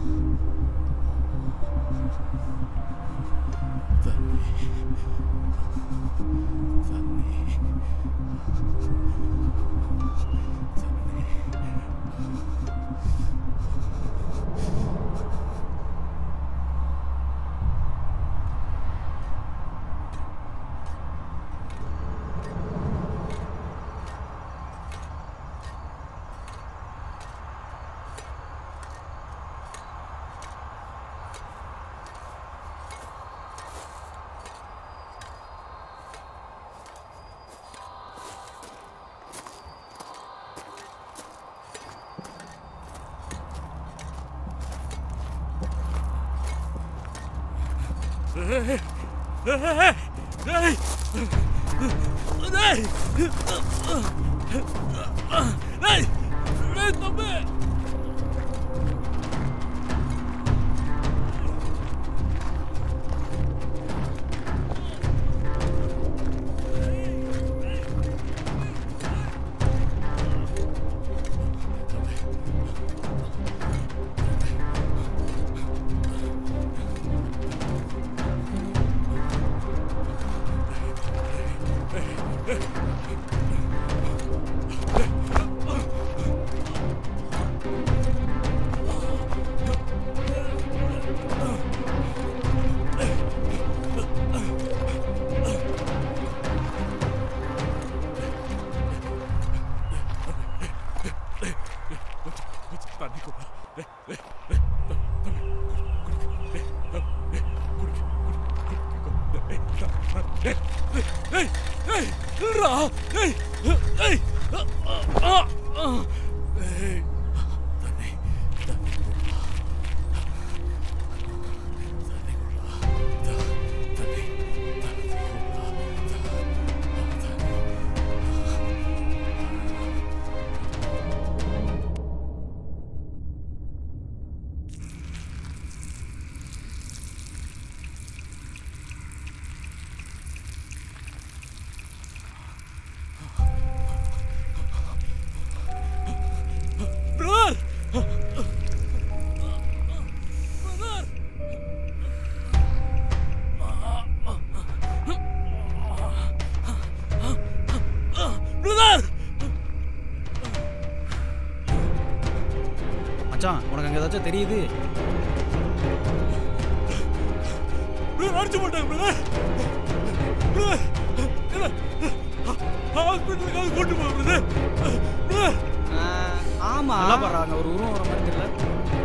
மச்சான் உனக்கு அங்கே ஏதாச்சும் தெரியுது அடிச்சு போட்டாங்க பிரதர் ஹாஸ்பிட்டலுக்காக கூட்டு போக பிரதர் ஆமா நல்லா பாடுறா அங்கே ஒரு உருவம் வர மாதிரி தெரியல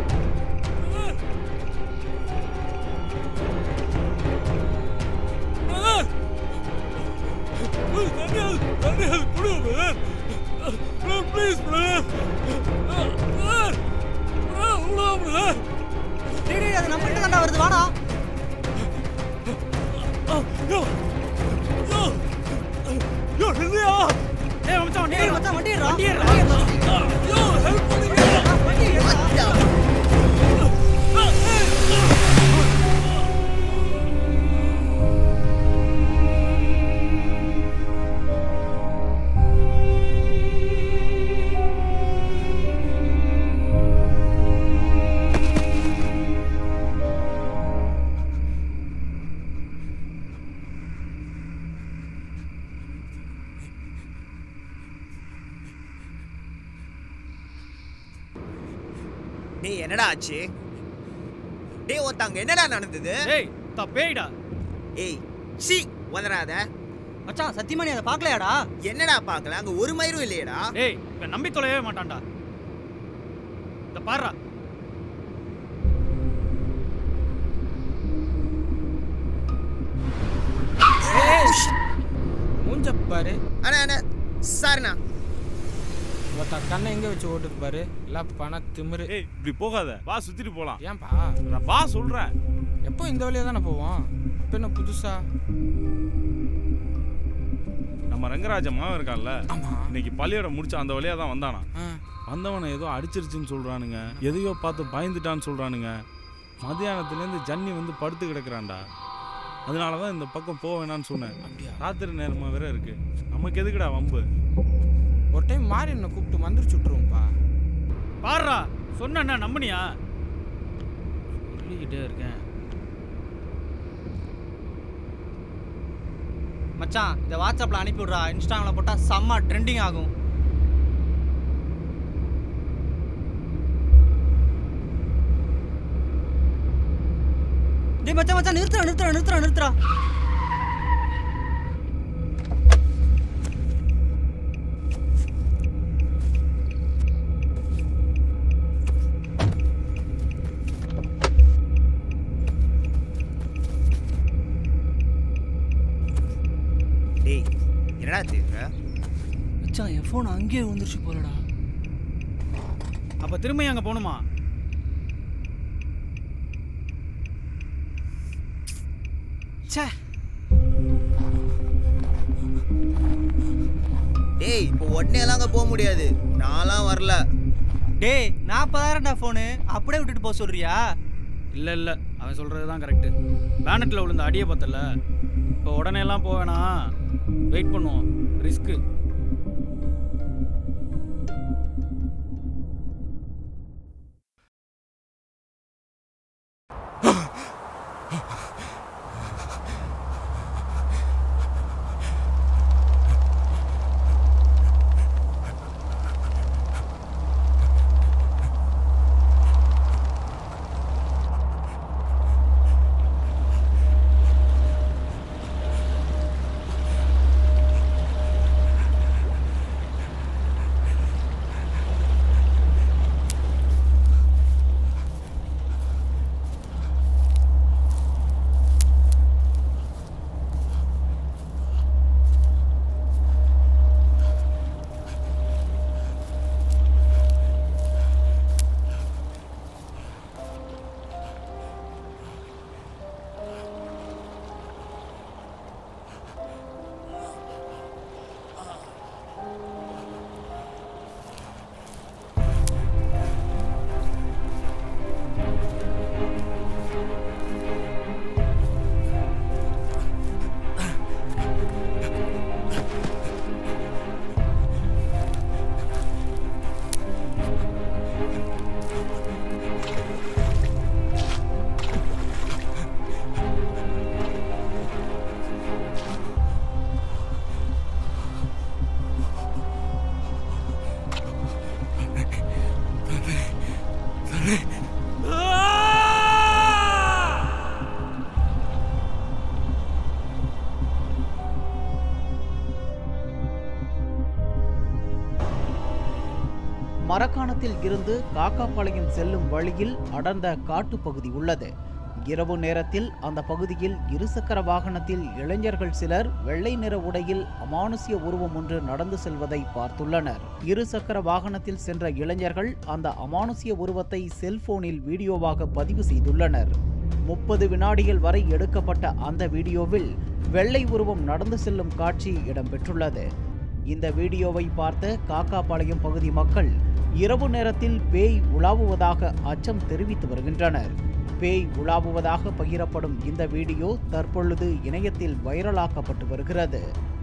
பிரதர் தனியால் தனியால் கொடுங்க brother please brother brother brother உள்ள பிரதர் டேய் டேய், அது நம்ம கிட்ட தாண்டா வருது வாடா யோ யோ யோ இல்லையா ஏய் மச்சான் வண்டி டேய் மச்சான் வண்டி ஏறுடா வண்டி ஏறுடா. வண்டி ஏறுடா. யோ ஹெல்ப் பண்ணுங்க வண்டி ஏறுடா. டேய் என்னடா ஆச்சு டேய் ஒருத்தங்க என்னடா நடந்தது ஏய் தப்பேய்டா ஏய் சி வளராத மச்சான் சத்தியமா நீ அதை பார்க்கலையாடா என்னடா பார்க்கல அங்க ஒரு மயிரும் இல்லையேடா ஏய் இவன் நம்பி தொலையவே மாட்டான்டா இந்த பாருடா மூஞ்ச பாரு அண்ணா அண்ணா சாரிண்ணா ஒருத்தன் கண்ணை எங்க வச்சு ஓட்டுக்கு பாரு எல்லாம் பண திமிரு ஏய் இப்படி போகாத வா சுத்திட்டு போலாம் ஏன்பா நான் வா சொல்றேன் எப்போ இந்த வழியா தானே போவோம் இப்போ என்ன புதுசா நம்ம ரங்கராஜ மாவன் இருக்கான்ல ஆமா இன்னைக்கு பள்ளியோட முடிச்ச அந்த வழியா தான் வந்தானா ஆ, வந்தவனை ஏதோ அடிச்சிருச்சுன்னு சொல்றானுங்க எதையோ பார்த்து பயந்துட்டான்னு சொல்றானுங்க மத்தியானத்துலேருந்து ஜன்னி வந்து படுத்து கிடக்குறான்டா அதனால தான் இந்த பக்கம் போக வேணாம்னு சொன்னேன் அப்படியா ராத்திரி நேரமா வேற இருக்கு நமக்கு எதுக்குடா வம்பு ஒரு டைம் மாறி என்னை கூப்பிட்டு மந்திரிச்சு விட்டுருவோம்ப்பா பாருடா சொன்னா நம்பனியா சொல்லிக்கிட்டே இருக்கேன் மச்சான் இதை வாட்ஸ்அப்பில் அனுப்பி விட்றா இன்ஸ்டாகிராமில் போட்டால் செம்ம ட்ரெண்டிங் ஆகும் டேய் மச்சான் மச்சான் நிறுத்துறா நிறுத்துறா நிறுத்துறா நிறுத்துறா டேய் என்னடா செய்யுங்க மச்சான் என் ஃபோன் அங்கேயே விழுந்துருச்சு போலடா அப்போ திரும்ப அங்கே போகணுமா ச்சே டேய் இப்போ உடனே எல்லாம் அங்கே போக முடியாது நான்லாம் வரல டேய் நாற்பதாயிரம்டா ஃபோனு அப்படியே விட்டுட்டு போக சொல்றியா இல்லை இல்லை அவன் சொல்கிறது தான் கரெக்டு பேனட்டில் விழுந்த அடியை பார்த்தல இப்போ உடனே எல்லாம் போக வேணாம் வெயிட் பண்ணுவோம் ரிஸ்க்கு மரக்காணத்தில் இருந்து காக்காபாளையம் செல்லும் வழியில் அடர்ந்த காட்டுப்பகுதி உள்ளது இரவு நேரத்தில் அந்த பகுதியில் இருசக்கர வாகனத்தில் இளைஞர்கள் சிலர் வெள்ளை நிற உடையில் அமானுஷ்ய உருவம் ஒன்று நடந்து செல்வதை பார்த்துள்ளனர் இருசக்கர வாகனத்தில் சென்ற இளைஞர்கள் அந்த அமானுஷ்ய உருவத்தை செல்போனில் வீடியோவாக பதிவு செய்துள்ளனர் முப்பது வினாடிகள் வரை எடுக்கப்பட்ட அந்த வீடியோவில் வெள்ளை உருவம் நடந்து செல்லும் காட்சி இடம்பெற்றுள்ளது இந்த வீடியோவை பார்த்த காக்காபாளையம் பகுதி மக்கள் இரவு நேரத்தில் பேய் உலாவுவதாக அச்சம் தெரிவித்து வருகின்றனர் பேய் உலாவுவதாக பகிரப்படும் இந்த வீடியோ தற்பொழுது இணையத்தில் வைரலாக்கப்பட்டு வருகிறது